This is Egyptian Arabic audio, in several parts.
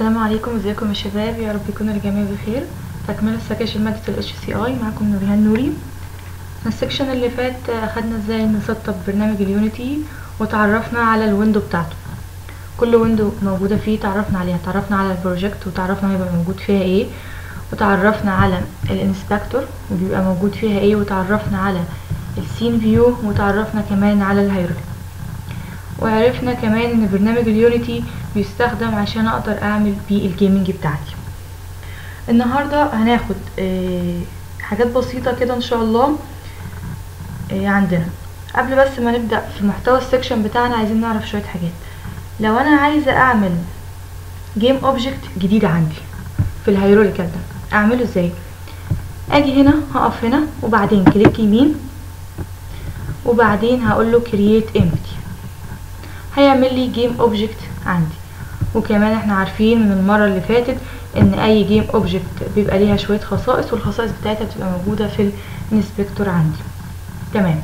السلام عليكم ازيكم يا شباب يا رب يكون الجميع بخير تكملة سكاشن مادة ال HCI معكم نوريهان نوري السكشن اللي فات اخدنا ازاي نسطب برنامج اليونيتي وتعرفنا على الويندو بتاعته كل ويندو موجودة فيه تعرفنا عليها تعرفنا على البروجكت وتعرفنا هيبقى موجود فيها ايه وتعرفنا على الانسبكتور وبيبقى موجود فيها ايه وتعرفنا على السين فيو وتعرفنا كمان على الهيراركي وعرفنا كمان ان برنامج اليونيتي بيستخدم عشان اقدر اعمل بيه الجيمنج بتاعتي النهارده هناخد آه، حاجات بسيطه كده ان شاء الله آه، عندنا قبل بس ما نبدا في محتوى السكشن بتاعنا عايزين نعرف شويه حاجات لو انا عايزه اعمل جيم اوبجكت جديد عندي في الهيروليكال ده اعمله ازاي اجي هنا هقف هنا وبعدين كليك يمين وبعدين هقول له كرييت empty هيعمل لي جيم اوبجكت عندي وكمان احنا عارفين من المره اللي فاتت ان اي جيم اوبجكت بيبقى ليها شويه خصائص والخصائص بتاعتها بتبقى موجوده في الانسبكتور عندي تمام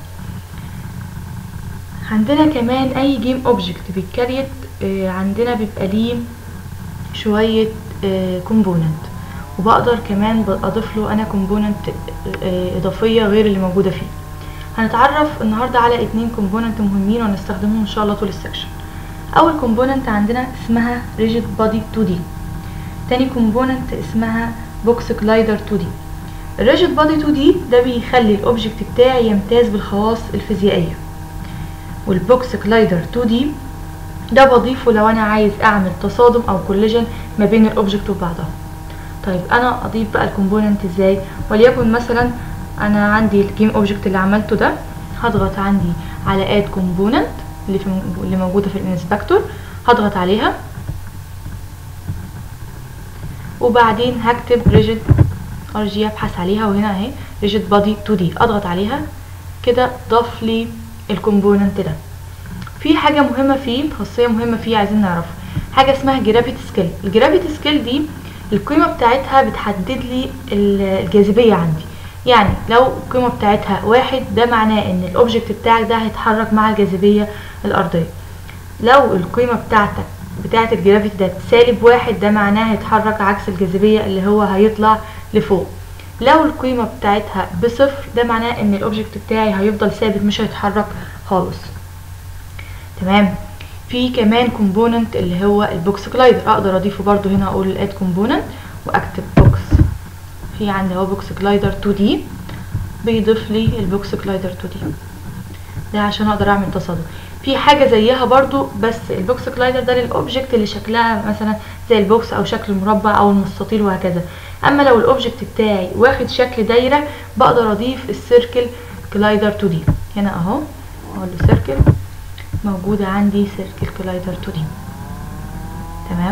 عندنا كمان اي جيم اوبجكت بيتكريت آه، عندنا بيبقى ليه شويه كومبوننت وبقدر كمان اضيف له انا كومبوننت اضافيه غير اللي موجوده فيه هنتعرف النهارده على اتنين كومبوننت مهمين وهنستخدمهم ان شاء الله طول السكشن اول كومبوننت عندنا اسمها ريجيد بودي 2 دي تاني كومبوننت اسمها بوكس كلايدر 2 دي الريجيد بودي 2 دي ده بيخلي الاوبجكت بتاعي يمتاز بالخواص الفيزيائيه والبوكس كلايدر 2 دي ده بضيفه لو انا عايز اعمل تصادم او كوليجن ما بين الاوبجكت وبعضها طيب انا اضيف بقى الكومبوننت ازاي وليكن مثلا انا عندي الجيم اوبجكت اللي عملته ده هضغط عندي على اد كومبوننت اللي في اللي موجوده في الانسبكتور هضغط عليها وبعدين هكتب ريجيد ار جي ابحث عليها وهنا اهي ريجيد بادي 2 دي اضغط عليها كده ضاف لي الكومبوننت ده في حاجه مهمه فيه خاصيه مهمه فيه عايزين نعرفها حاجه اسمها جرافيتي سكيل الجرافيتي سكيل دي القيمه بتاعتها بتحدد لي الجاذبيه عندي يعني لو القيمة بتاعتها واحد ده معناه ان الاوبجكت بتاعك ده هيتحرك مع الجاذبية الارضية لو القيمة بتاعتك بتاعت الجرافيتي ده سالب واحد ده معناه هيتحرك عكس الجاذبية اللي هو هيطلع لفوق لو القيمة بتاعتها بصفر ده معناه ان الاوبجكت بتاعي هيفضل ثابت مش هيتحرك خالص تمام في كمان كومبوننت اللي هو البوكس كلايدر اقدر اضيفه برضو هنا اقول الاد كومبوننت واكتب بوكس في عندي اهو بوكس كلايدر 2 دي بيضيف لي البوكس كلايدر 2 دي ده عشان اقدر اعمل تصادم في حاجه زيها برضو بس البوكس كلايدر ده للاوبجكت اللي شكلها مثلا زي البوكس او شكل المربع او المستطيل وهكذا اما لو الاوبجكت بتاعي واخد شكل دايره بقدر اضيف السيركل كلايدر 2 دي هنا اهو اقول له سيركل موجوده عندي سيركل كلايدر 2 دي تمام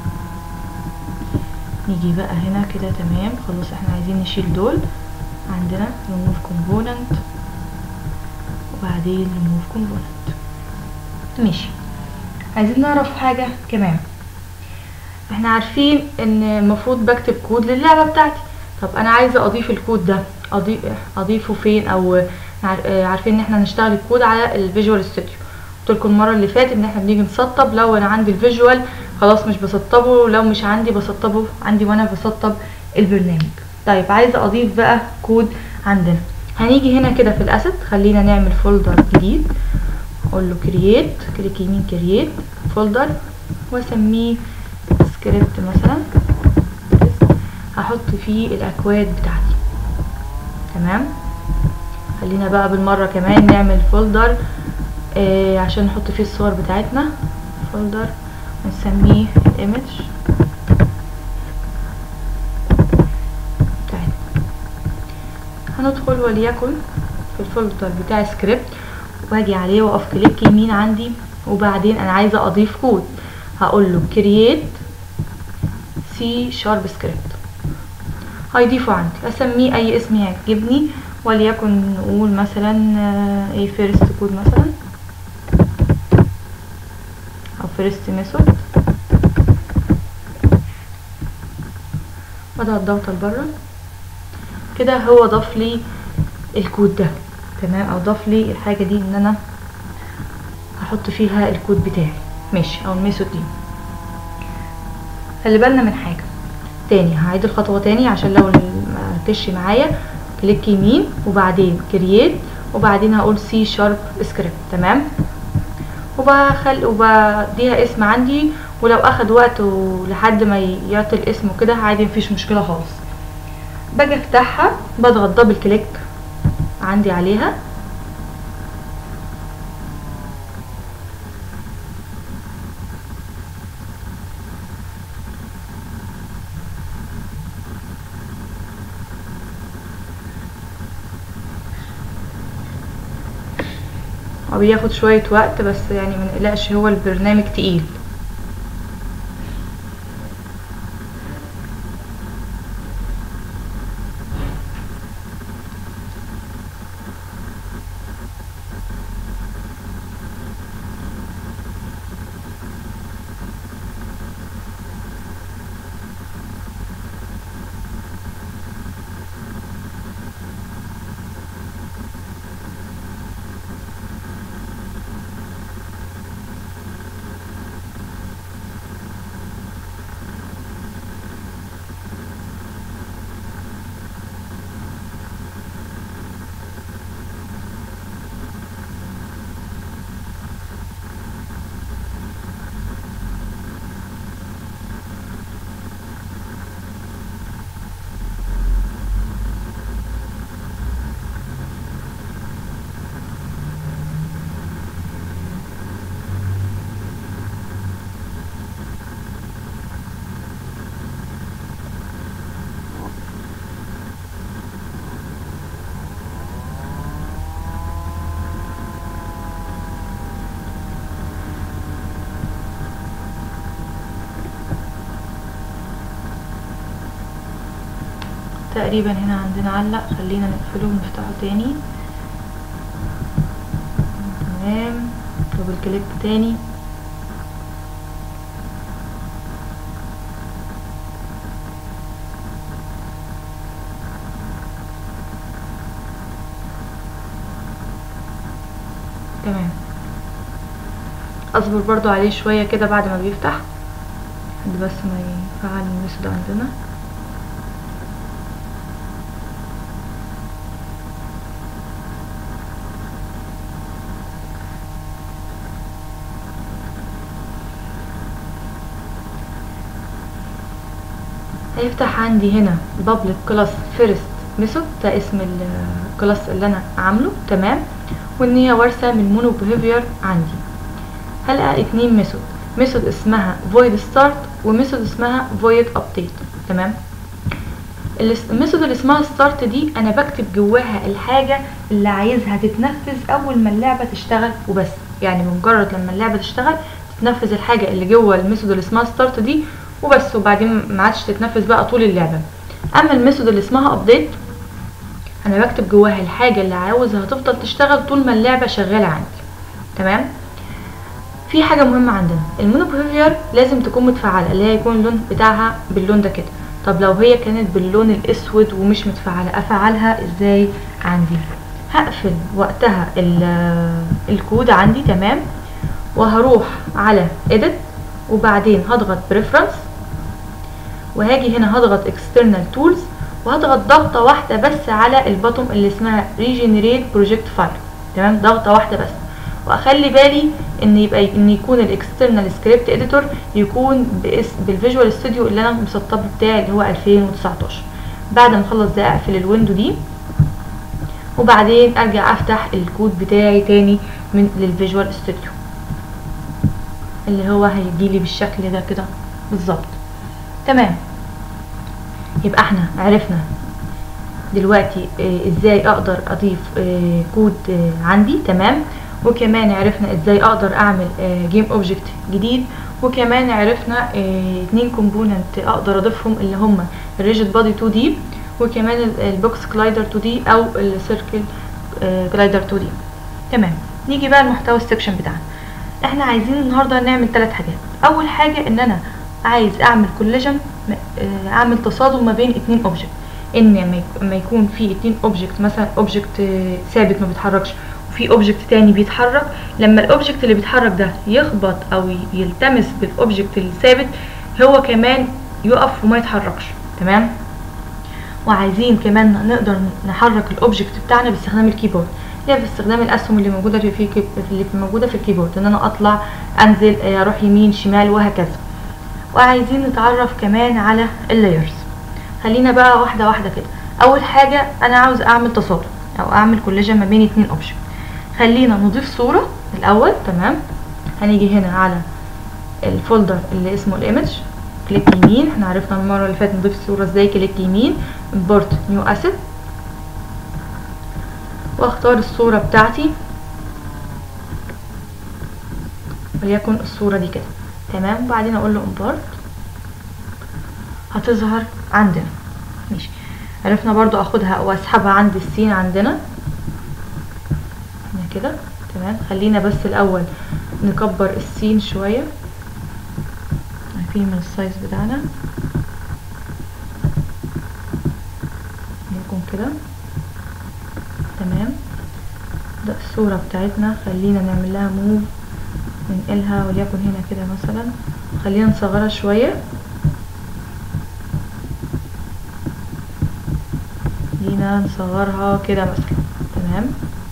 نيجي بقى هنا كده تمام خلاص احنا عايزين نشيل دول عندنا remove component وبعدين remove component ماشي عايزين نعرف حاجة كمان احنا عارفين ان المفروض بكتب كود للعبة بتاعتي طب انا عايزة اضيف الكود ده اضيف اضيفه فين او عارفين ان احنا نشتغل الكود على الفيجوال ستوديو قلت لكم المره اللي فاتت ان احنا بنيجي نسطب لو انا عندي الفيجوال خلاص مش بسطبه لو مش عندي بسطبه عندي وانا بسطب البرنامج طيب عايزه اضيف بقى كود عندنا هنيجي هنا كده في الاسد خلينا نعمل فولدر جديد اقول له كرييت كليك يمين كرييت فولدر واسميه سكريبت مثلا هحط فيه الاكواد بتاعتي تمام خلينا بقى بالمره كمان نعمل فولدر آه عشان نحط فيه الصور بتاعتنا فولدر ونسميه الايمج بتاعتنا هندخل وليكن في الفولدر بتاع سكريبت واجي عليه واقف كليك يمين عندي وبعدين انا عايزه اضيف كود هقول له create سي شارب سكريبت هيضيفه عندي اسميه اي اسم يعجبني وليكن نقول مثلا ايه فيرست كود مثلا او فيرست ميثود بضغط ضغطه لبره كده هو ضاف لي الكود ده تمام او ضاف لي الحاجه دي ان انا احط فيها الكود بتاعي ماشي او الميثود دي خلي بالنا من حاجه تاني هعيد الخطوه تاني عشان لو ما ركزش معايا كليك يمين وبعدين كرييت وبعدين هقول سي شارب سكريبت تمام وبخل وبديها اسم عندي ولو اخد وقت لحد ما يعطي الاسم وكده عادي مفيش مشكله خالص باجي افتحها بضغط دبل كليك عندي عليها هو بياخد شوية وقت بس يعني منقلقش هو البرنامج تقيل تقريبا هنا عندنا علق خلينا نقفله ونفتحه تاني تمام دبل كليك تاني تمام اصبر برضو عليه شوية كده بعد ما بيفتح لحد بس ما يفعل الميثود عندنا هيفتح عندي هنا public class first method ده اسم الكلاس اللي انا عامله تمام وان هي وارثه من مونو behavior عندي هلقى اتنين ميثود ميثود اسمها void start وميثود اسمها void update تمام الميثود اللي اسمها start دي انا بكتب جواها الحاجه اللي عايزها تتنفذ اول ما اللعبه تشتغل وبس يعني بمجرد لما اللعبه تشتغل تتنفذ الحاجه اللي جوه الميثود اللي اسمها start دي وبس وبعدين ما عادش تتنفذ بقى طول اللعبه اما الميثود اللي اسمها ابديت انا بكتب جواها الحاجه اللي عاوزها تفضل تشتغل طول ما اللعبه شغاله عندي تمام في حاجه مهمه عندنا المونو بيهيفير لازم تكون متفعله اللي هي يكون اللون بتاعها باللون ده كده طب لو هي كانت باللون الاسود ومش متفعله افعلها ازاي عندي هقفل وقتها الكود عندي تمام وهروح على edit وبعدين هضغط preference وهاجي هنا هضغط external tools وهضغط ضغطة واحدة بس على البطن اللي اسمها regenerate project file تمام ضغطة واحدة بس واخلي بالي ان يبقى ان يكون الاكسترنال سكريبت اديتور يكون باسم بالفيجوال ستوديو اللي انا مسطبه بتاعي اللي هو 2019 بعد ما اخلص ده اقفل الويندو دي وبعدين ارجع افتح الكود بتاعي تاني من للفيجوال ستوديو اللي هو هيجيلي بالشكل ده كده بالظبط تمام يبقى احنا عرفنا دلوقتي اه ازاي اقدر اضيف اه كود اه عندي تمام وكمان عرفنا ازاي اقدر اعمل جيم اوبجكت جديد وكمان عرفنا اتنين كومبوننت اقدر اضيفهم اللي هما الريجيد بادي 2 دي وكمان البوكس كلايدر 2 دي او السيركل كلايدر 2 دي تمام نيجي بقى لمحتوى السكشن بتاعنا احنا عايزين النهارده نعمل ثلاث حاجات اول حاجه ان انا عايز اعمل كوليجن اعمل تصادم ما بين اتنين اوبجكت ان لما يكون في اتنين اوبجكت مثلا اوبجكت ثابت ما بيتحركش وفي اوبجكت تاني بيتحرك لما الاوبجكت اللي بيتحرك ده يخبط او يلتمس بالاوبجكت الثابت هو كمان يقف وما يتحركش تمام وعايزين كمان نقدر نحرك الاوبجكت بتاعنا باستخدام الكيبورد اللي هي باستخدام الاسهم اللي موجوده في في اللي موجوده في الكيبورد ان انا اطلع انزل اروح يمين شمال وهكذا وعايزين نتعرف كمان على اللايرز خلينا بقى واحده واحده كده اول حاجه انا عاوز اعمل تصادم او اعمل كوليجن ما بين اتنين اوبجكت خلينا نضيف صوره الاول تمام هنيجي هنا على الفولدر اللي اسمه الايمج كليك يمين احنا عرفنا المره اللي فاتت نضيف صوره ازاي كليك يمين import new asset واختار الصوره بتاعتي وليكن الصوره دي كده تمام وبعدين اقول له import هتظهر عندنا ماشي عرفنا برضو اخدها واسحبها عند السين عندنا هنا كده تمام خلينا بس الاول نكبر السين شويه عارفين من السايز بتاعنا يكون كده تمام ده الصورة بتاعتنا خلينا نعمل لها موف ننقلها وليكن هنا كده مثلا خلينا نصغرها شوية خلينا نصغرها كده مثلا تمام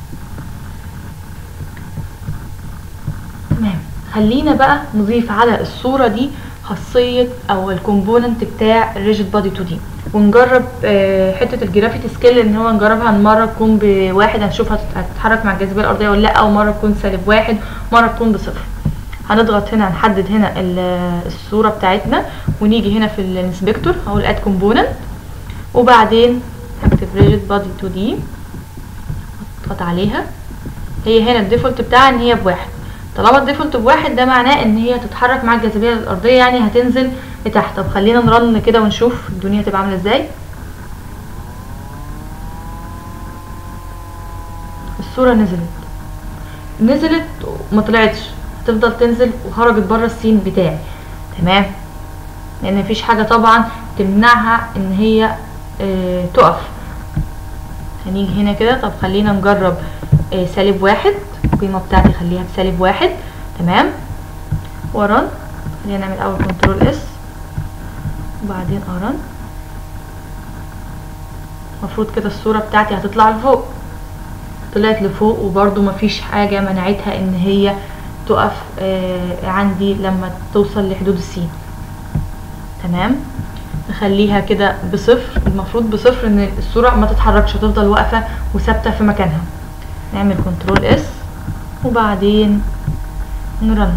تمام خلينا بقى نضيف على الصورة دي خاصية او الكومبوننت بتاع الريجيد بادي 2 دي ونجرب آه حته الجرافيتي سكيل ان هو نجربها مره تكون بواحد هنشوف هتتحرك مع الجاذبيه الارضيه ولا لا او مره تكون سالب واحد مره تكون بصفر هنضغط هنا هنحدد هنا الصوره بتاعتنا ونيجي هنا في الانسبكتور هقول اد كومبوننت وبعدين هكتب ريجيد بادي 2 دي اضغط عليها هي هنا الديفولت بتاعها ان هي بواحد طالما الديفولت بواحد ده معناه ان هي تتحرك مع الجاذبيه الارضيه يعني هتنزل لتحت طب خلينا نرن كده ونشوف الدنيا هتبقى عامله ازاي الصوره نزلت نزلت وما طلعتش هتفضل تنزل وخرجت بره السين بتاعي تمام لان مفيش حاجه طبعا تمنعها ان هي اه تقف هنيجي هنا كده طب خلينا نجرب اه سالب واحد القيمة بتاعتي خليها بسالب واحد تمام ورن خلينا نعمل اول كنترول اس وبعدين ارن المفروض كده الصورة بتاعتي هتطلع لفوق طلعت لفوق وبرده مفيش حاجة منعتها ان هي تقف آه عندي لما توصل لحدود السين تمام نخليها كده بصفر المفروض بصفر ان الصورة ما تتحركش هتفضل واقفة وثابتة في مكانها نعمل كنترول اس وبعدين نرن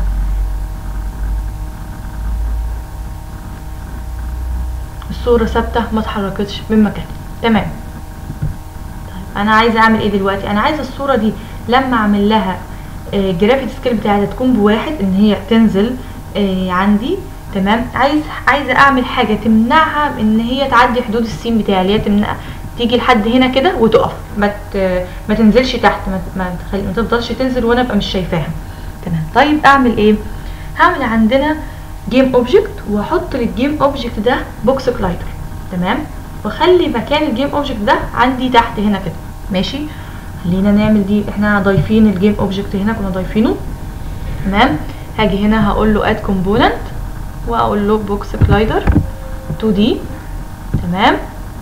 الصورة ثابتة ما اتحركتش من مكانها تمام طيب انا عايزة اعمل ايه دلوقتي انا عايزة الصورة دي لما اعمل لها جرافيتي سكيل بتاعتها تكون بواحد ان هي تنزل آه عندي تمام عايز عايزة اعمل حاجة تمنعها ان هي تعدي حدود السين بتاعي اللي هي تمنع تيجي لحد هنا كده وتقف ما ما تنزلش تحت ما ما, تخلي ما تفضلش تنزل وانا ابقى مش شايفاها تمام طيب اعمل ايه هعمل عندنا جيم اوبجكت واحط للجيم اوبجكت ده بوكس كلايدر تمام واخلي مكان الجيم اوبجكت ده عندي تحت هنا كده ماشي خلينا نعمل دي احنا ضايفين الجيم اوبجكت هنا كنا ضايفينه تمام هاجي هنا هقول له اد كومبوننت واقول له بوكس كلايدر 2 دي تمام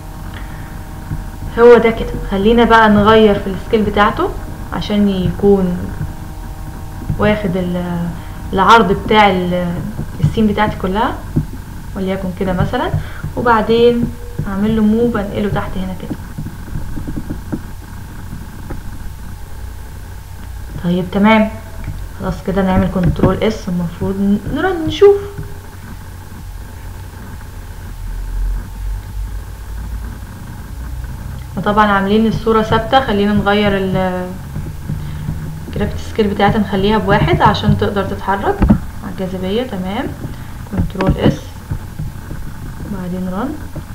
هو ده كده خلينا بقى نغير في السكيل بتاعته عشان يكون واخد العرض بتاع السين بتاعتي كلها وليكن كده مثلا وبعدين اعمل له موف انقله تحت هنا كده طيب تمام خلاص كده نعمل كنترول اس المفروض نرن نشوف وطبعا عاملين الصورة ثابتة خلينا نغير ال الجرافيتي سكيل بتاعتها نخليها بواحد عشان تقدر تتحرك مع الجاذبية تمام كنترول اس وبعدين رن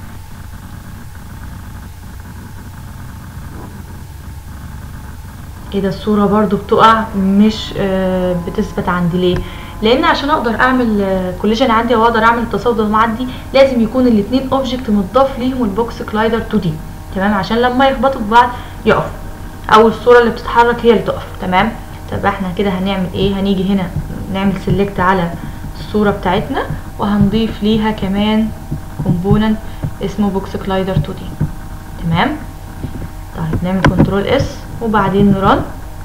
ايه ده الصورة برضو بتقع مش آه بتثبت عندي ليه لان عشان اقدر اعمل كوليجن عندي او اقدر اعمل التصادم عندي لازم يكون الاتنين اوبجكت متضاف ليهم البوكس كلايدر 2 دي تمام عشان لما يخبطوا في بعض يقف او الصوره اللي بتتحرك هي اللي تقف تمام طب احنا كده هنعمل ايه هنيجي هنا نعمل سيلكت على الصورة بتاعتنا وهنضيف ليها كمان كومبوننت اسمه بوكس كلايدر 2 دي تمام طيب نعمل كنترول اس وبعدين نرن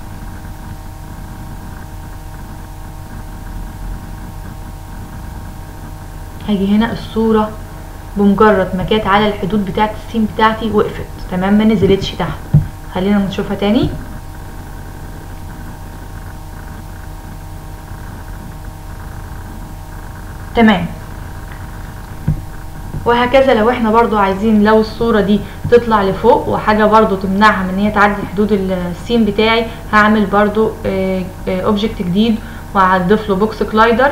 هاجي هنا الصورة بمجرد ما جت على الحدود بتاعة السين بتاعتي وقفت تمام ما نزلتش تحت خلينا نشوفها تاني تمام وهكذا لو احنا برضو عايزين لو الصورة دي تطلع لفوق وحاجة برضو تمنعها من ان هي تعدي حدود السين بتاعي هعمل برضو اوبجكت جديد وهضيف له بوكس كلايدر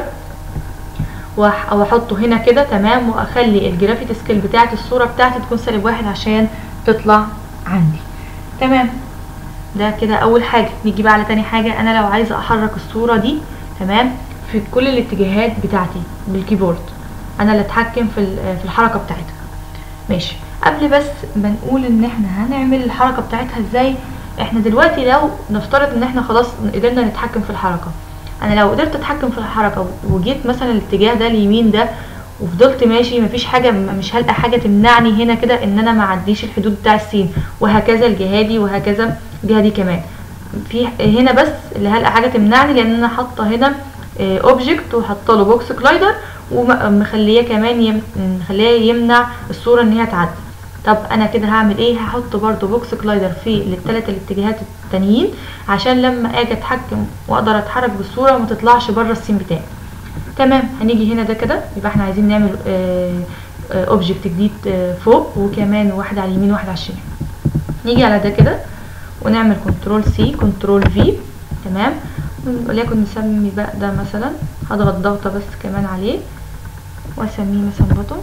واحطه هنا كده تمام واخلي الجرافيت سكيل بتاعت الصورة بتاعتي تكون سالب واحد عشان تطلع عندي تمام ده كده اول حاجة نيجي بقى على تاني حاجة انا لو عايزة احرك الصورة دي تمام في كل الاتجاهات بتاعتي بالكيبورد انا اللي اتحكم في في الحركة بتاعتها ماشي قبل بس ما نقول ان احنا هنعمل الحركة بتاعتها ازاي احنا دلوقتي لو نفترض ان احنا خلاص قدرنا نتحكم في الحركة انا لو قدرت اتحكم في الحركة وجيت مثلا الاتجاه ده اليمين ده وفضلت ماشي مفيش حاجة مش هلقى حاجة تمنعني هنا كده ان انا ما اعديش الحدود بتاع السين وهكذا الجهة دي وهكذا الجهة دي كمان في هنا بس اللي هلقى حاجة تمنعني لان انا حاطة هنا اوبجكت وحاطه له بوكس كلايدر ومخليه كمان يم... مخليه يمنع الصورة ان هي تعدي طب انا كده هعمل ايه هحط برضو بوكس كلايدر في الثلاث الاتجاهات التانيين عشان لما اجي اتحكم واقدر اتحرك بالصوره وما تطلعش بره السين بتاعي تمام هنيجي هنا ده كده يبقى احنا عايزين نعمل اوبجكت جديد آه فوق وكمان واحد على اليمين واحد على الشمال نيجي على ده كده ونعمل كنترول سي كنترول في تمام وليكن نسمي بقى ده مثلا هضغط ضغطه بس كمان عليه واسميه مثلا بطن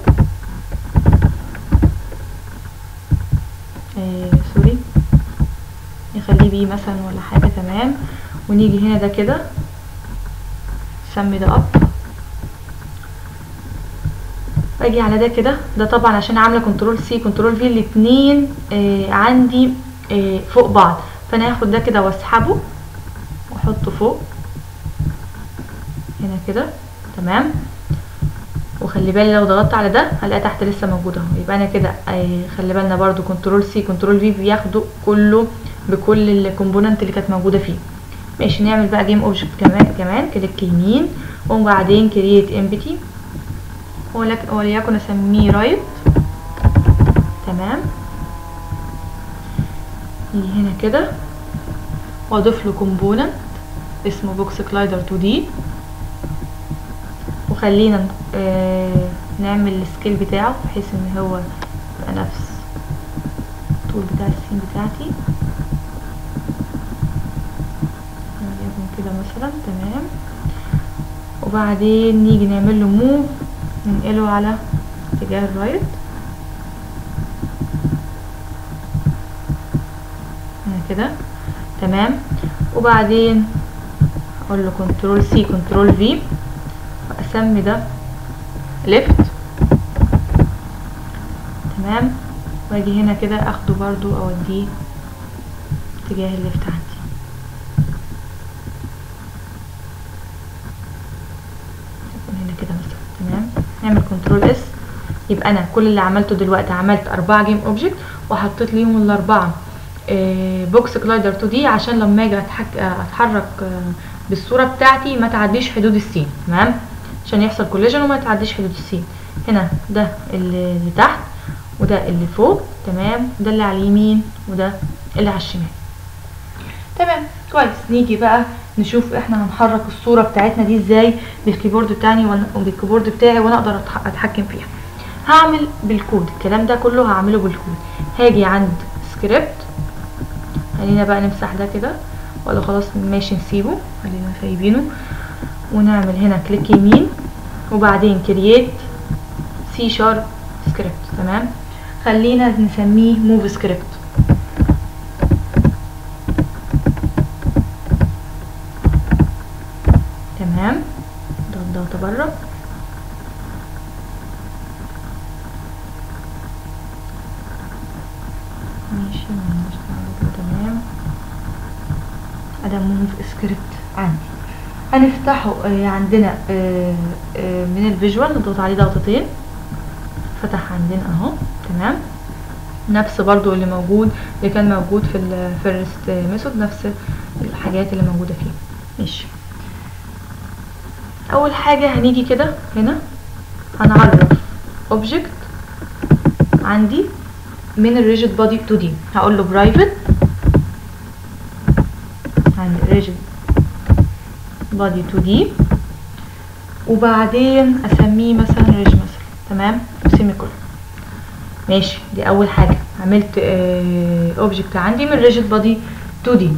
آه سوري نخليه بيه مثلا ولا حاجة تمام ونيجي هنا ده كده نسمي ده اب واجي على ده كده ده طبعا عشان عامله كنترول سي كنترول في الاتنين آه عندي آه فوق بعض فانا هاخد ده كده واسحبه واحطه فوق هنا كده تمام وخلي بالي لو ضغطت على ده هلاقي تحت لسه موجود اهو يبقى انا كده خلي بالنا برضو كنترول سي كنترول في بياخدوا كله بكل الكومبوننت اللي كانت موجوده فيه ماشي نعمل بقى جيم اوبجكت كمان كمان كليك يمين وبعدين كرييت امبتي وليكن اسميه رايت تمام يجي هنا كده واضيف له كومبوننت اسمه بوكس كلايدر 2 دي وخلينا آه نعمل السكيل بتاعه بحيث ان هو يبقى نفس الطول بتاع السين بتاعتي وليكن كده مثلا تمام وبعدين نيجي نعمل له موف ننقله على اتجاه الرايت هنا كده تمام وبعدين اقول له كنترول سي كنترول في اسمي ده ليفت تمام واجي هنا كده اخده برضو اوديه اتجاه الليفت عندي هنا كده مثلا تمام نعمل كنترول اس يبقى انا كل اللي عملته دلوقتي عملت اربعة جيم اوبجكت وحطيت ليهم الاربعة بوكس كلايدر 2 دي عشان لما اجي اتحرك بالصوره بتاعتي ما تعديش حدود السين تمام عشان يحصل كوليجن وما تعديش حدود السين هنا ده اللي تحت وده اللي فوق تمام ده اللي على اليمين وده اللي على الشمال تمام كويس نيجي بقى نشوف احنا هنحرك الصوره بتاعتنا دي ازاي بالكيبورد بتاعي وبالكيبورد بتاعي وانا اقدر اتحكم فيها هعمل بالكود الكلام ده كله هعمله بالكود هاجي عند سكريبت خلينا بقى نمسح ده كده ولا خلاص ماشي نسيبه خلينا سايبينه ونعمل هنا كليك يمين وبعدين كرييت سي شارب سكريبت تمام خلينا نسميه موف سكريبت تمام ضغط ضغط بره ماشي تمام ادام موف سكريبت عندي هنفتحه آه، عندنا آه، آه، من الفيجوال نضغط عليه ضغطتين فتح عندنا اهو تمام نفس برضو اللي موجود اللي كان موجود في الفيرست ميثود نفس الحاجات اللي موجودة فيه ماشي اول حاجة هنيجي كده هنا هنعرف اوبجكت عندي من الريجيد بودي 2 دي هقول له برايفت عندي ريجيد بودي 2 دي وبعدين اسميه مثلا ريج مثلا تمام وسيمي كولون ماشي دي اول حاجه عملت اوبجكت عندي من ريجيد بودي 2 دي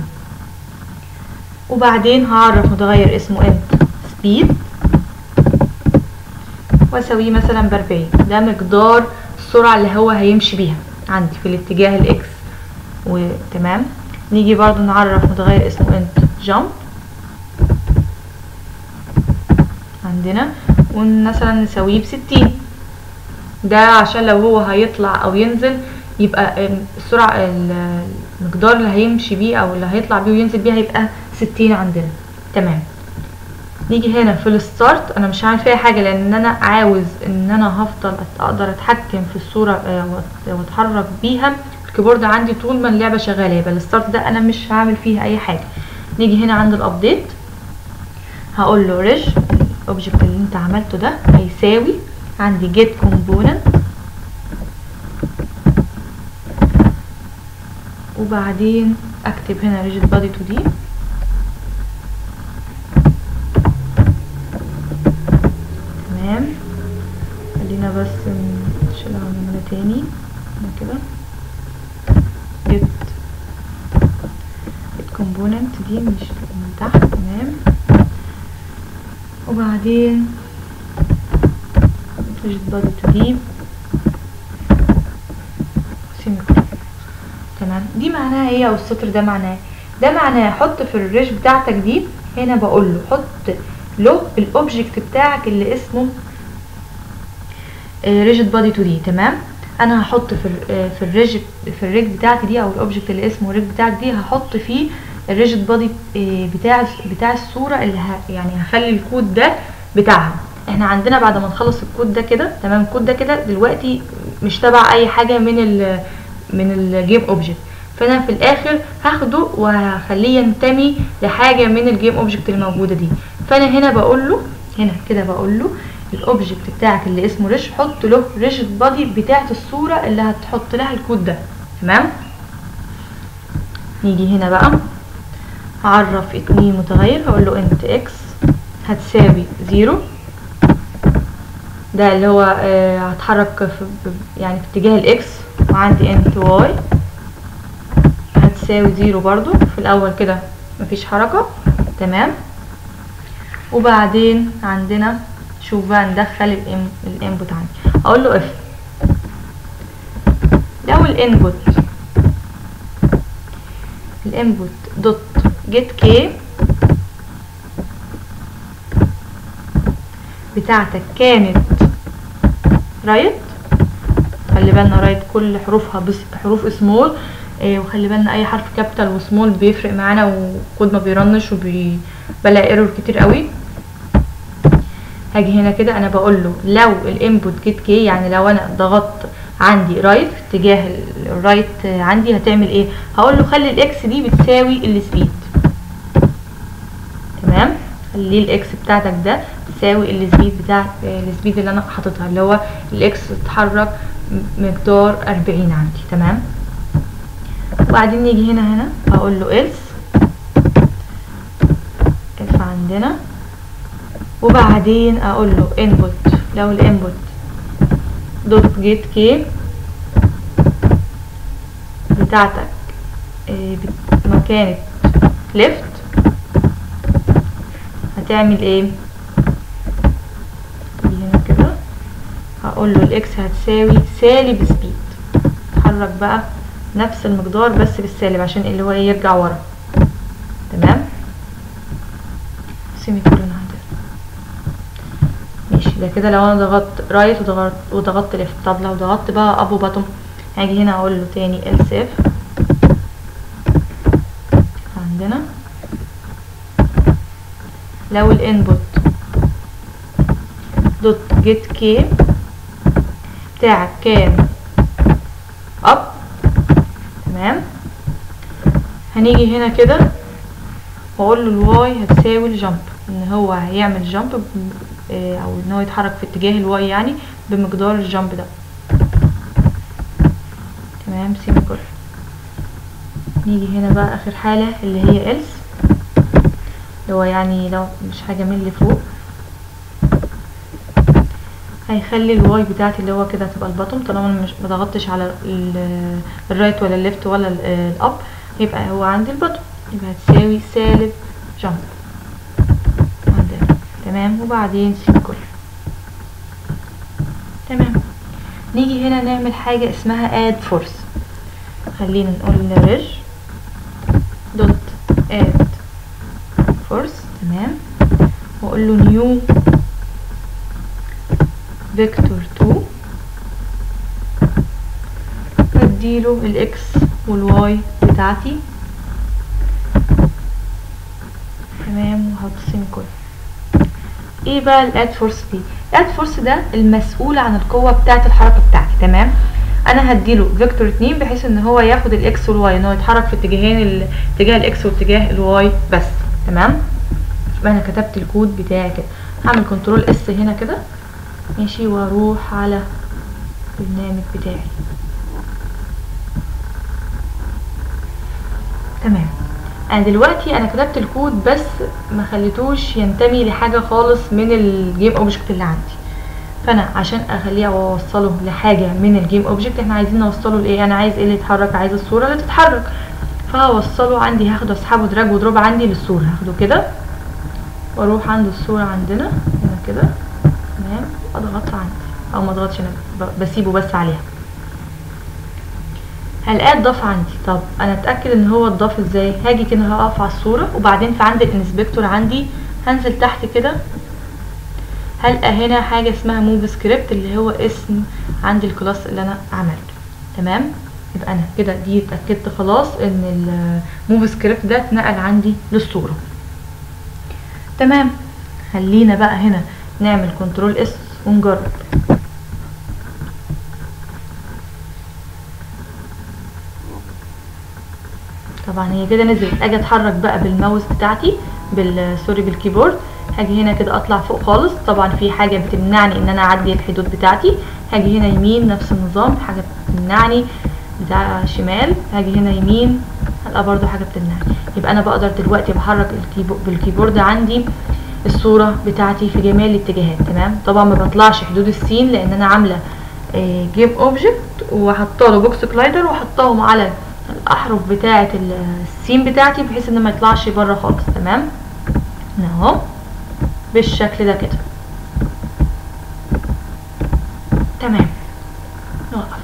وبعدين هعرف متغير اسمه انت سبيد واسويه مثلا ب 40 ده مقدار السرعه اللي هو هيمشي بيها عندي في الاتجاه الاكس وتمام نيجي برضو نعرف متغير اسمه انت جامب عندنا ومثلا نسويه بستين ده عشان لو هو هيطلع او ينزل يبقى السرعة المقدار اللي هيمشي بيه او اللي هيطلع بيه وينزل بيه هيبقى ستين عندنا تمام نيجي هنا في الستارت انا مش هعمل فيها حاجة لان انا عاوز ان انا هفضل اقدر اتحكم في الصورة واتحرك بيها الكيبورد عندي طول ما اللعبة شغالة يبقى الستارت ده انا مش هعمل فيها اي حاجة نيجي هنا عند الابديت هقول له ريج الاوبجكت اللي انت عملته ده هيساوي عندي جيت كومبوننت وبعدين اكتب هنا ريجيد بادي 2 دي تمام خلينا بس نشيلها ونعملها تاني كده جيت جيت كومبوننت دي مش من تحت تمام وبعدين ريجيد بادي 2 دي سيميكولون تمام دي معناها ايه او السطر ده معناه ده معناه حط في الريش بتاعتك دي هنا بقول له حط له الاوبجكت بتاعك اللي اسمه ريجيد بادي 2 دي تمام انا هحط في ال في الريج في الريج بتاعتي دي او الاوبجكت اللي اسمه ريج بتاعك دي هحط فيه الريجيد بادي بتاع بتاع الصوره اللي ه يعني هخلي الكود ده بتاعها احنا عندنا بعد ما نخلص الكود ده كده تمام الكود ده كده دلوقتي مش تبع اي حاجه من ال من الجيم اوبجكت فانا في الاخر هاخده وهخليه ينتمي لحاجه من الجيم اوبجكت الموجوده دي فانا هنا بقول له هنا كده بقول له الاوبجكت بتاعك اللي اسمه ريش حط له ريجيد بادي بتاعه الصوره اللي هتحط لها الكود ده تمام نيجي هنا بقى هعرف اتنين متغير هقول له انت اكس هتساوي زيرو ده اللي هو آه هتحرك في يعني في اتجاه الاكس وعندي انت واي هتساوي زيرو برضو في الاول كده مفيش حركة تمام وبعدين عندنا شوف بقى ندخل الانبوت عندي اقول له اف لو الانبوت الانبوت دوت جيت كي بتاعتك كانت رايت خلي بالنا رايت كل حروفها بس حروف سمول إيه وخلي بالنا اي حرف كابيتال وسمول بيفرق معانا وكود ما بيرنش وبلاقي ايرور كتير قوي هاجي هنا كده انا بقول له لو الانبوت جيت كي يعني لو انا ضغطت عندي رايت في اتجاه الرايت عندي هتعمل ايه هقول له خلي الاكس دي بتساوي السبيد تمام خلي الاكس بتاعتك ده تساوي السبيد بتاع السبيد اللي انا حاططها اللي هو الاكس اتحرك مقدار 40 عندي تمام وبعدين نيجي هنا هنا هقول له else اف عندنا وبعدين اقول له input لو الانبوت دوت جيت كي بتاعتك ما كانت ليفت هتعمل ايه هنا كده هقول له الاكس هتساوي سالب سبيد اتحرك بقى نفس المقدار بس بالسالب عشان اللي هو ايه يرجع ورا تمام سيمي كولون عندنا ماشي ده كده لو انا ضغطت رايت وضغطت وضغطت ليفت طب لو ضغطت بقى اب وباتوم هاجي هنا اقول له تاني else if عندنا لو الانبوت دوت جيت كي بتاعك كان اب تمام هنيجي هنا كده واقول له الواي هتساوي الجمب ان هو هيعمل جمب او ان هو يتحرك في اتجاه الواي يعني بمقدار الجمب ده تمام سيمي كولن نيجي هنا بقى اخر حالة اللي هي else اللي هو يعني لو مش حاجة من اللي فوق هيخلي الواي بتاعتي اللي هو كده هتبقى البطن طالما انا مش مضغطتش على الرايت ولا الليفت ولا الاب يبقى هو عندي البطن يبقى هتساوي سالب جمب عندنا تمام وبعدين سيميكول تمام نيجي هنا نعمل حاجة اسمها add force خلينا نقول ريج دوت add force تمام واقول له new فيكتور 2 اديله الاكس والواي بتاعتي تمام وهحط سيميكولن ايه بقى الاد فورس دي الاد فورس ده المسؤول عن القوه بتاعه الحركه بتاعتي تمام انا هديله فيكتور 2 بحيث ان هو ياخد الاكس والواي ان هو يتحرك في اتجاهين اتجاه الاكس واتجاه الواي بس تمام يبقى انا كتبت الكود بتاعي كده هعمل كنترول اس هنا كده ماشي واروح على البرنامج بتاعي تمام انا دلوقتي انا كتبت الكود بس ما خليتوش ينتمي لحاجه خالص من الجيم اوبجكت اللي عندي فانا عشان اخليه اوصله لحاجه من الجيم اوبجكت احنا عايزين نوصله لايه انا عايز ايه اللي يتحرك عايز الصوره اللي تتحرك فهوصله عندي هاخده اسحبه دراج ودروب عندي للصوره هاخده كده واروح عند الصوره عندنا هنا كده تمام اضغط عندي او ما اضغطش انا بسيبه بس عليها هلاقيه اتضاف عندي طب انا اتاكد ان هو اتضاف ازاي هاجي كده هقف على الصوره وبعدين في عند الانسبكتور عندي هنزل تحت كده هلقى هنا حاجه اسمها موف سكريبت اللي هو اسم عندي الكلاس اللي انا عملته تمام يبقى انا كده دي اتاكدت خلاص ان الموف سكريبت ده اتنقل عندي للصوره تمام خلينا بقى هنا نعمل كنترول اس ونجرب طبعا هي كده نزلت اجي اتحرك بقى بالماوس بتاعتي بال سوري بالكيبورد هاجي هنا كده اطلع فوق خالص طبعا في حاجه بتمنعني ان انا اعدي الحدود بتاعتي هاجي هنا يمين نفس النظام حاجه بتمنعني بتاع شمال هاجي هنا يمين هلقى برضو حاجه بتمنعني يبقى انا بقدر دلوقتي بحرك بالكيبورد عندي الصوره بتاعتي في جميع الاتجاهات تمام طبعا ما بطلعش حدود السين لان انا عامله جيم اوبجكت وحاطه له بوكس كلايدر وحطاهم على الاحرف بتاعه السين بتاعتي بحيث ان ما يطلعش بره خالص تمام اهو بالشكل ده كده تمام نوقف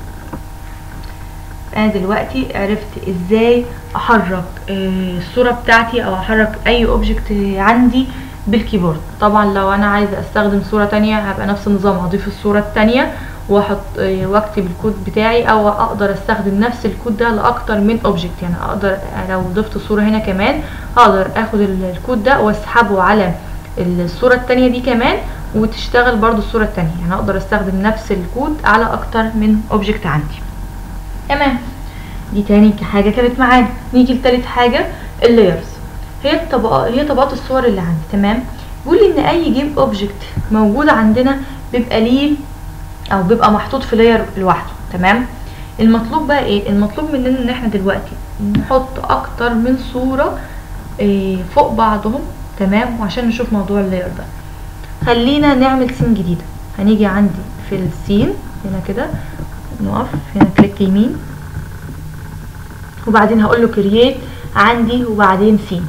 انا دلوقتي عرفت ازاي احرك الصوره بتاعتي او احرك اي اوبجكت عندي بالكيبورد طبعا لو انا عايزه استخدم صوره تانية هبقى نفس النظام هضيف الصوره التانية واحط واكتب الكود بتاعي او اقدر استخدم نفس الكود ده لاكتر من اوبجكت يعني اقدر لو ضفت صوره هنا كمان اقدر اخد الكود ده واسحبه على الصوره التانية دي كمان وتشتغل برضو الصوره التانية يعني اقدر استخدم نفس الكود على اكتر من اوبجكت عندي تمام دي تاني حاجه كانت معانا نيجي لتالت حاجه اللايرز هي الطبقات هي طبقات الصور اللي عندي تمام بيقول لي ان اي جيم اوبجكت موجود عندنا بيبقى ليه او بيبقى محطوط في لاير لوحده تمام المطلوب بقى ايه المطلوب مننا ان احنا دلوقتي نحط اكتر من صوره إيه فوق بعضهم تمام وعشان نشوف موضوع اللاير ده خلينا نعمل سين جديده هنيجي عندي في السين هنا كده نقف هنا كليك يمين وبعدين هقول له كرييت عندي وبعدين سين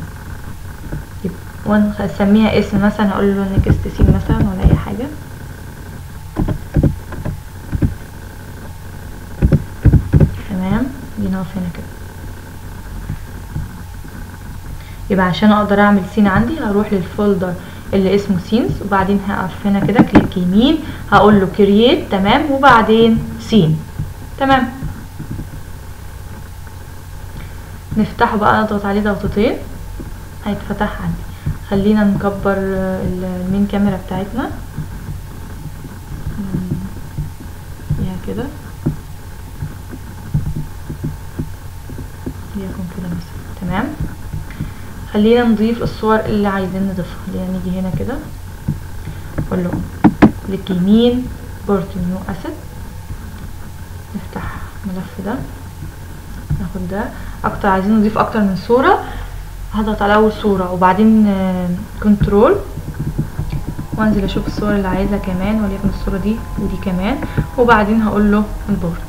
ونسميها اسم مثلا هقول له نكست سين مثلا ولا اي حاجه تمام دي نقف هنا كده يبقى عشان اقدر اعمل سين عندي هروح للفولدر اللي اسمه سينز وبعدين هقف هنا كده كليك يمين هقول له كرييت تمام وبعدين سين تمام نفتحه بقى نضغط عليه ضغطتين هيتفتح عندي خلينا نكبر آه، ال- المين كاميرا بتاعتنا مم، فيها كده ليكن كده مثلا تمام خلينا نضيف الصور اللي عايزين نضيفها خلينا نيجي هنا كده اقول له كليك يمين بورت نيو اسيت نفتح الملف ده ناخد ده اكتر عايزين نضيف اكتر من صورة هضغط على اول صورة وبعدين كنترول وانزل اشوف الصور اللي عايزها كمان وليكن الصورة دي ودي كمان وبعدين هقول له امبورت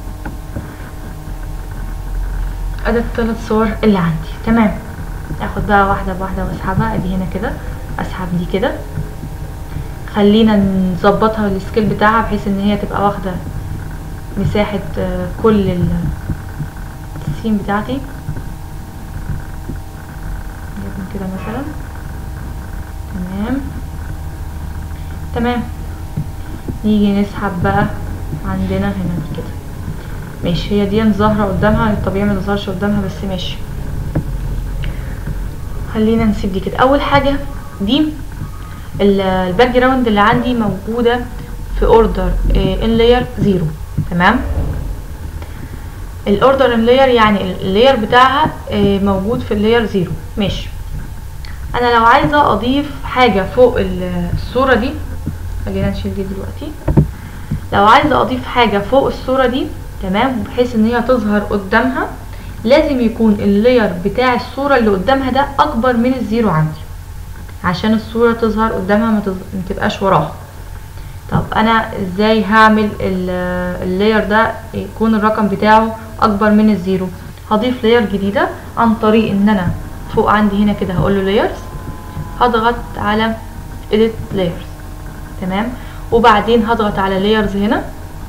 ادي الثلاث صور اللي عندي تمام اخد بقى واحدة بواحدة واسحبها ادي هنا كده اسحب دي كده خلينا نظبطها السكيل بتاعها بحيث ان هي تبقى واخدة مساحة آه، كل ال- السين بتاعتي يكون كده مثلا تمام تمام نيجي نسحب بقى عندنا هنا كده ماشي هي دي ظاهرة قدامها الطبيعي ما تظهرش قدامها بس ماشي خلينا نسيب دي كده اول حاجة دي ال- الباك جراوند اللي عندي موجودة في اوردر ان لاير زيرو تمام الاوردر ان لاير يعني اللاير بتاعها آه، موجود في اللاير زيرو ماشي انا لو عايزة اضيف حاجة فوق ال- الصورة دي خلينا نشيل دي دلوقتي لو عايزة اضيف حاجة فوق الصورة دي تمام بحيث ان هي تظهر قدامها لازم يكون اللاير بتاع الصورة اللي قدامها ده اكبر من الزيرو عندي عشان الصورة تظهر قدامها ما, تظ... ما تبقاش وراها طب انا ازاي هعمل ال- اللاير ده يكون الرقم بتاعه اكبر من الزيرو هضيف لاير جديدة عن طريق ان انا فوق عندي هنا كده هقول له لايرز هضغط على edit layers تمام وبعدين هضغط على layers هنا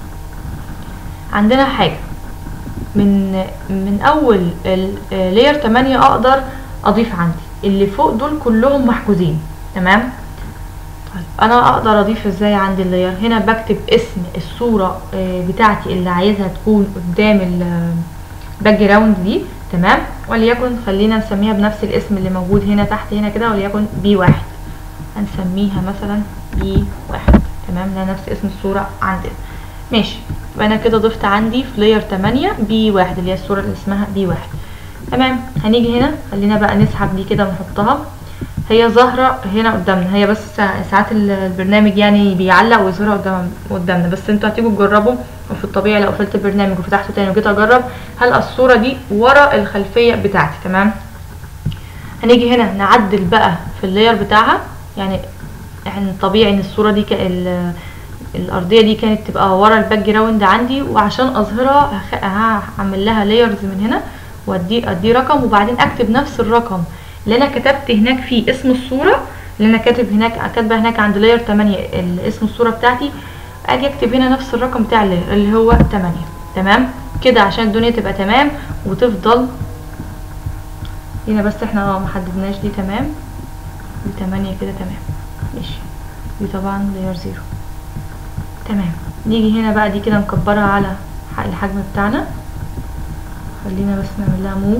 عندنا حاجة من من اول لاير 8 اقدر اضيف عندي اللي فوق دول كلهم محجوزين تمام طيب انا اقدر اضيف ازاي عندي اللاير هنا بكتب اسم الصورة آه، بتاعتي اللي عايزها تكون قدام الباك جراوند دي تمام وليكن خلينا نسميها بنفس الاسم اللي موجود هنا تحت هنا كده وليكن بي واحد هنسميها مثلا بي واحد تمام ده نفس اسم الصورة عندنا ماشي يبقى انا كده ضفت عندي في لاير 8 بي واحد اللي هي الصورة اللي اسمها بي واحد تمام هنيجي هنا خلينا بقى نسحب دي كده ونحطها هي ظاهرة هنا قدامنا هي بس سا- ساعات ال- البرنامج يعني بيعلق ويظهرها قدام قدامنا بس انتوا هتيجوا تجربوا وفي الطبيعي لو قفلت البرنامج وفتحته تاني وجيت اجرب هل الصورة دي ورا الخلفية بتاعتي تمام هنيجي هنا نعدل بقى في اللاير بتاعها يعني احنا طبيعي ان الصورة دي ك... ال- الارضية دي كانت تبقى ورا الباك جراوند عندي وعشان اظهرها هخ- هعمل لها لايرز من هنا وادي ادي رقم وبعدين اكتب نفس الرقم اللي انا كتبت هناك فيه اسم الصورة اللي انا كاتب هناك كاتبه هناك عند لاير 8 ال- اسم الصورة بتاعتي اجي اكتب هنا نفس الرقم بتاع اللاير اللي هو 8 تمام كده عشان الدنيا تبقى تمام وتفضل هنا بس احنا اه محددناش دي تمام دي 8 كده تمام ماشي دي طبعا لاير زيرو تمام نيجي هنا بقى دي كده نكبرها على ح- الحجم بتاعنا خلينا بس نعمل لها موف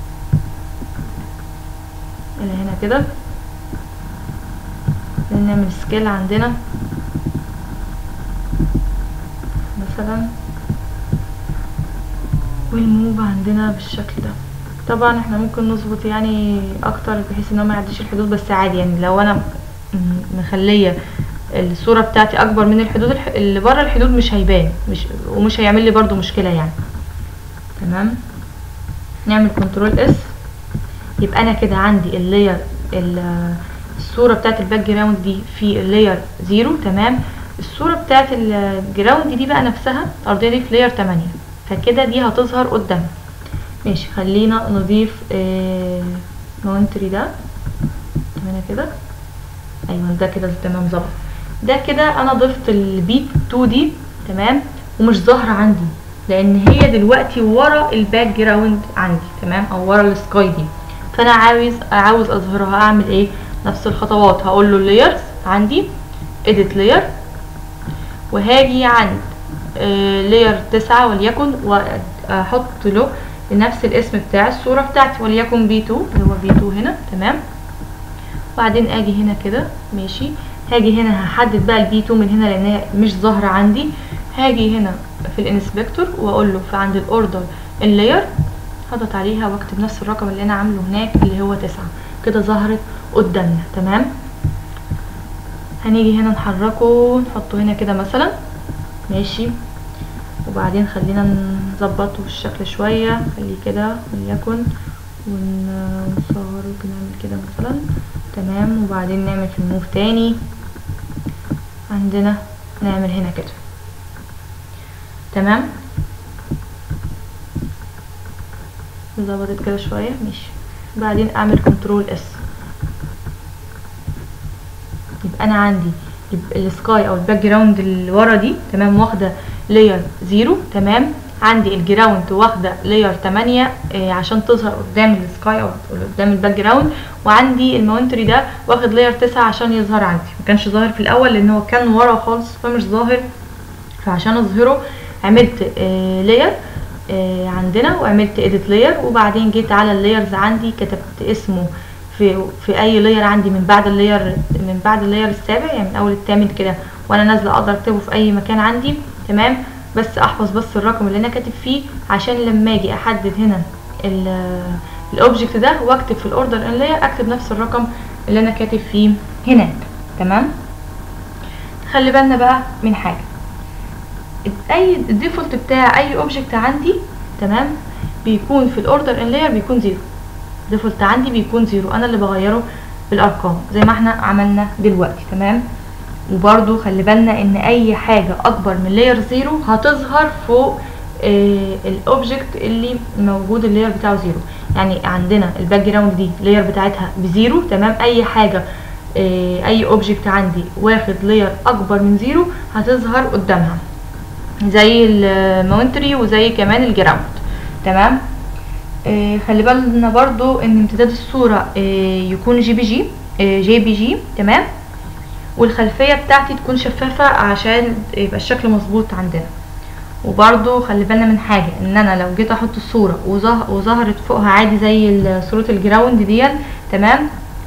الى هنا كده نعمل سكيل عندنا مثلا والموف عندنا بالشكل ده طبعا احنا ممكن نظبط يعني اكتر بحيث ان هو ما يعديش الحدود بس عادي يعني لو انا م- مخليه الصورة بتاعتي اكبر من الحدود الح- اللي بره الحدود مش هيبان مش ومش هيعمل لي برضو مشكلة يعني تمام نعمل كنترول اس يبقى انا كده عندي اللاير ال- الصورة بتاعت الباك جراوند دي في اللاير زيرو تمام الصورة بتاعت الجراوند دي بقى نفسها الارضية دي في لاير 8 فكده دي هتظهر قدامنا ماشي خلينا نضيف آه مونتري ده هنا كده ايوه ده كده تمام ظبط ده كده انا ضفت البيت 2 دي تمام ومش ظاهره عندي لان هي دلوقتي ورا الباك جراوند عندي تمام او ورا السكاي دي فانا عاوز عاوز اظهرها اعمل ايه نفس الخطوات هقول له لايرز عندي edit layer وهاجي عند لاير تسعة وليكن واحط له نفس الاسم بتاع الصورة بتاعتي وليكن بي 2 اللي هو بي 2 هنا تمام وبعدين اجي هنا كده ماشي هاجي هنا هحدد بقى البي 2 من هنا لان هي مش ظاهره عندي هاجي هنا في الانسبكتور واقول له في عند الاوردر اللاير هضغط عليها واكتب نفس الرقم اللي انا عامله هناك اللي هو تسعة كده ظهرت قدامنا تمام هنيجي هنا نحركه نحطه هنا كده مثلا ماشي وبعدين خلينا نظبطه الشكل شوية خليه كده وليكن ونصغره كده نعمل كده مثلا تمام وبعدين نعمل في الموف تاني عندنا نعمل هنا كده تمام ظبطت كده شوية ماشي بعدين اعمل كنترول اس يبقى انا عندي السكاي او الباك جراوند اللي ورا دي تمام واخده لاير زيرو تمام عندي الجراوند واخده لاير 8 آه عشان تظهر قدام السكاي او قدام الباك جراوند وعندي الماونتري ده واخد لاير 9 عشان يظهر عندي ما كانش ظاهر في الاول لان هو كان ورا خالص فمش ظاهر فعشان اظهره عملت آه لاير آه عندنا وعملت اديت لاير وبعدين جيت على اللايرز عندي كتبت اسمه في في اي لاير عندي من بعد اللاير من بعد اللاير السابع يعني من اول الثامن كده وانا نازله اقدر اكتبه في اي مكان عندي تمام بس احفظ بس الرقم اللي انا كاتب فيه عشان لما اجي احدد هنا الاوبجكت ده واكتب في الاوردر ان لاير اكتب نفس الرقم اللي انا كاتب فيه هناك تمام خلي بالنا بقى من حاجه اي الديفولت بتاع اي اوبجكت عندي تمام بيكون في الاوردر ان لاير بيكون زيرو ديفولت عندي بيكون زيرو انا اللي بغيره بالارقام زي ما احنا عملنا دلوقتي تمام وبرده خلي بالنا ان اي حاجه اكبر من لاير زيرو هتظهر فوق آه الاوبجكت اللي موجود اللاير بتاعه زيرو يعني عندنا الباك جراوند دي اللاير بتاعتها بزيرو تمام اي حاجه آه اي اوبجكت عندي واخد لاير اكبر من زيرو هتظهر قدامها زي الماونتري وزي كمان الجراوند تمام آه خلي بالنا برضو ان امتداد الصورة آه يكون جي بي جي آه جي بي جي تمام والخلفية بتاعتي تكون شفافة عشان يبقى الشكل مظبوط عندنا وبرضو خلي بالنا من حاجة ان انا لو جيت احط الصورة وظه وظهرت فوقها عادي زي صورة الجراوند ديت تمام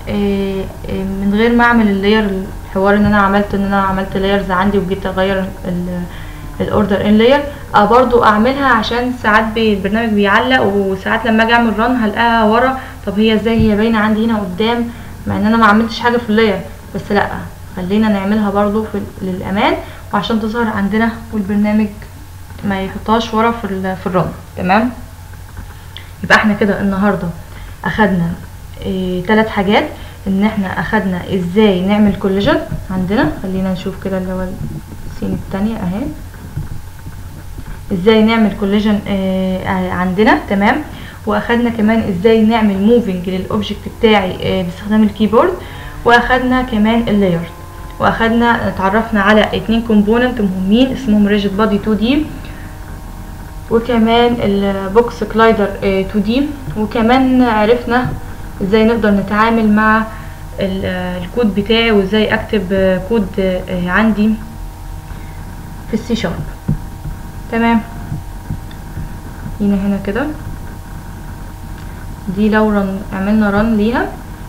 من غير ما اعمل اللاير الحوار ان انا عملت ان انا عملت لايرز عندي وجيت اغير الاوردر ان لاير اه برضو اعملها عشان ساعات بي البرنامج بيعلق وساعات لما اجي اعمل رن هلاقيها ورا طب هي ازاي هي باينه عندي هنا قدام مع ان انا ما عملتش حاجه في اللاير بس لا خلينا نعملها برضو في للامان وعشان تظهر عندنا والبرنامج ما يحطهاش ورا في في الرن تمام يبقى احنا كده النهارده اخدنا اه تلات حاجات ان احنا اخدنا ازاي نعمل كوليجن عندنا خلينا نشوف كده اللي هو السين التانية اهي ازاي نعمل كوليجن آه عندنا تمام واخدنا كمان ازاي نعمل موفينج للاوبجكت بتاعي آه باستخدام الكيبورد واخدنا كمان اللاير واخدنا اتعرفنا على اتنين كومبوننت مهمين اسمهم ريجيد بادي 2 دي وكمان البوكس كلايدر آه 2 دي وكمان عرفنا ازاي نقدر نتعامل مع الكود بتاعي وازاي اكتب كود عندي في السي شارب تمام هنا هنا كده دي لو رن عملنا رن ليها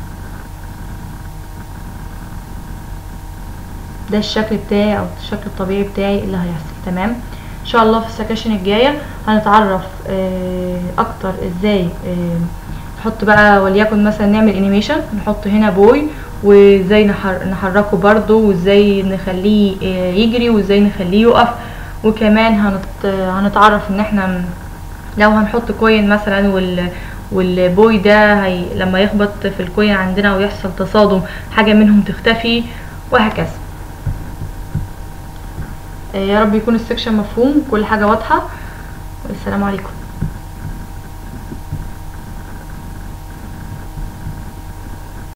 ده الشكل بتاعي او الشكل الطبيعي بتاعي اللي هيحصل تمام ان شاء الله في السكاشن الجايه هنتعرف اه اكتر ازاي اه نحط بقى وليكن مثلا نعمل انيميشن نحط هنا بوي وازاي نحر نحركه برضو وازاي نخليه اه يجري وازاي نخليه يقف وكمان هنت... هنتعرف ان احنا لو هنحط كوين مثلا وال والبوي ده هي... لما يخبط في الكوين عندنا ويحصل تصادم حاجة منهم تختفي وهكذا يا رب يكون السكشن مفهوم كل حاجة واضحة والسلام عليكم